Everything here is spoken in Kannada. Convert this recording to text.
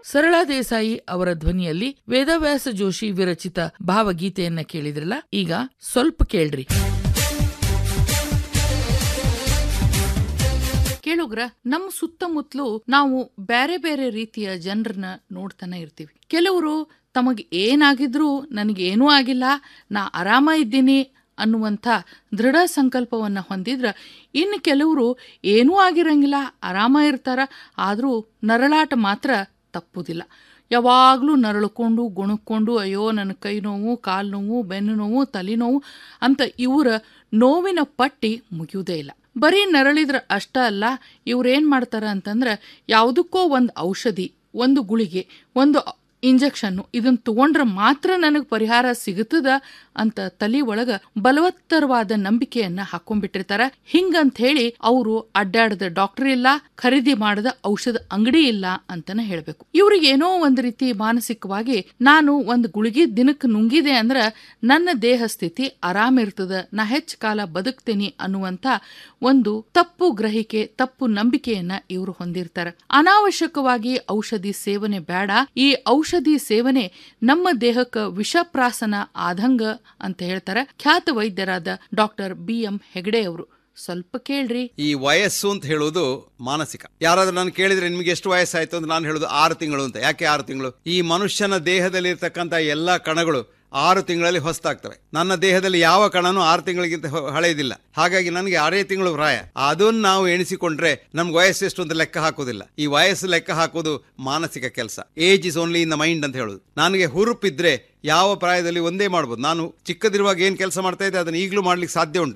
ಸರಳಾ ದೇಸಾಯಿ ಅವರ ಧ್ವನಿಯಲ್ಲಿ ವೇದವ್ಯಾಸ ಜೋಶಿ ವಿರಚಿತ ಭಾವಗೀತೆಯನ್ನ ಕೇಳಿದ್ರಲ್ಲ ಈಗ ಸ್ವಲ್ಪ ಕೇಳ್ರಿ ಕೇಳುಗ್ರ ನಮ್ಮ ಸುತ್ತಮುತ್ತಲು ನಾವು ಬೇರೆ ಬೇರೆ ರೀತಿಯ ಜನರನ್ನ ನೋಡ್ತಾನೆ ಇರ್ತೀವಿ ಕೆಲವರು ತಮಗೆ ಏನಾಗಿದ್ರೂ ನನಗೇನೂ ಆಗಿಲ್ಲ ನಾ ಆರಾಮ ಇದ್ದೀನಿ ಅನ್ನುವಂಥ ದೃಢ ಸಂಕಲ್ಪವನ್ನು ಹೊಂದಿದ್ರ ಇನ್ನು ಕೆಲವರು ಏನೂ ಆಗಿರಂಗಿಲ್ಲ ಆರಾಮ ಇರ್ತಾರ ಆದರೂ ನರಳಾಟ ಮಾತ್ರ ತಪ್ಪುದಿಲ್ಲ ಯಾವಾಗಲೂ ನರಳ್ಕೊಂಡು ಗುಣಕ್ಕೊಂಡು ಅಯ್ಯೋ ನನ್ನ ಕೈ ನೋವು ಕಾಲು ನೋವು ಬೆನ್ನು ನೋವು ತಲೆನೋವು ಅಂತ ಇವರ ನೋವಿನ ಪಟ್ಟಿ ಮುಗಿಯುವುದೇ ಇಲ್ಲ ಬರೀ ನರಳಿದ್ರ ಅಷ್ಟ ಅಲ್ಲ ಇವ್ರೇನ್ ಮಾಡ್ತಾರ ಅಂತಂದ್ರೆ ಯಾವುದಕ್ಕೋ ಒಂದು ಔಷಧಿ ಒಂದು ಗುಳಿಗೆ ಒಂದು ಇಂಜೆಕ್ಷನ್ನು ಇದನ್ನ ತಗೊಂಡ್ರೆ ಮಾತ್ರ ನನಗೆ ಪರಿಹಾರ ಸಿಗುತ್ತದ ಅಂತ ತಲೆ ಒಳಗ ಬಲವತ್ತರವಾದ ನಂಬಿಕೆಯನ್ನ ಹಾಕೊಂಡ್ಬಿಟ್ಟಿರ್ತಾರ ಹಿಂಗಂತ ಹೇಳಿ ಅವರು ಅಡ್ಡಾಡದ ಡಾಕ್ಟರ್ ಇಲ್ಲ ಖರೀದಿ ಮಾಡದ ಔಷಧ ಅಂಗಡಿ ಇಲ್ಲ ಅಂತಾನೆ ಹೇಳ್ಬೇಕು ಇವ್ರಿಗೆ ಏನೋ ಒಂದ್ ರೀತಿ ಮಾನಸಿಕವಾಗಿ ನಾನು ಒಂದ್ ಗುಳಿಗೆ ದಿನಕ್ಕೆ ನುಂಗಿದೆ ಅಂದ್ರ ನನ್ನ ದೇಹ ಸ್ಥಿತಿ ಆರಾಮ ಇರ್ತದ ನಾ ಹೆಚ್ಚ ಕಾಲ ಬದುಕ್ತೇನಿ ಅನ್ನುವಂತ ಒಂದು ತಪ್ಪು ಗ್ರಹಿಕೆ ತಪ್ಪು ನಂಬಿಕೆಯನ್ನ ಇವರು ಹೊಂದಿರ್ತಾರ ಅನಾವಶ್ಯಕವಾಗಿ ಔಷಧಿ ಸೇವನೆ ಬೇಡ ಈ ಔಷಧಿ ಸೇವನೆ ನಮ್ಮ ದೇಹಕ್ಕೆ ವಿಷಪ್ರಾಸನ ಆದಂಗ ಅಂತ ಹೇಳ್ತಾರ ಖ್ಯಾತ ವೈದ್ಯರಾದ ಡಾಕ್ಟರ್ ಬಿ ಎಂ ಹೆಗಡೆ ಅವರು ಸ್ವಲ್ಪ ಕೇಳ್ರಿ ಈ ವಯಸ್ಸು ಅಂತ ಹೇಳುವುದು ಮಾನಸಿಕ ಯಾರಾದ್ರೂ ನಾನು ಕೇಳಿದ್ರೆ ನಿಮ್ಗೆ ಎಷ್ಟು ವಯಸ್ಸಾಯ್ತು ಅಂತ ನಾನು ಹೇಳುದು ಆರು ತಿಂಗಳು ಅಂತ ಯಾಕೆ ಆರು ತಿಂಗಳು ಈ ಮನುಷ್ಯನ ದೇಹದಲ್ಲಿ ಇರ್ತಕ್ಕಂಥ ಎಲ್ಲಾ ಕಣಗಳು ಆರು ತಿಂಗಳಲ್ಲಿ ಹೊಸ್ತಾಗ್ತವೆ ನನ್ನ ದೇಹದಲ್ಲಿ ಯಾವ ಕಣನೂ ಆರು ತಿಂಗಳಿಗಿಂತ ಹೊ- ಹಳೆಯದಿಲ್ಲ ಹಾಗಾಗಿ ನನಗೆ ಆರೇ ತಿಂಗಳು ಪ್ರಾಯ ಅದನ್ನು ನಾವು ಎಣಿಸಿಕೊಂಡ್ರೆ ನಮ್ಗೆ ವಯಸ್ಸು ಎಷ್ಟು ಅಂತ ಲೆಕ್ಕ ಹಾಕೋದಿಲ್ಲ ಈ ವಯಸ್ಸು ಲೆಕ್ಕ ಹಾಕೋದು ಮಾನಸಿಕ ಕೆಲಸ age is only in the mind ಅಂತ ಹೇಳುದು ನನಗೆ ಹುರುಪಿದ್ರೆ ಯಾವ ಪ್ರಾಯದಲ್ಲಿ ಒಂದೇ ಮಾಡ್ಬೋದು ನಾನು ಚಿಕ್ಕದಿರುವಾಗ ಏನ್ ಕೆಲಸ ಮಾಡ್ತಾ ಇದ್ದೆ ಅದನ್ನ ಈಗಲೂ ಮಾಡ್ಲಿಕ್ಕೆ ಸಾಧ್ಯ ಉಂಟು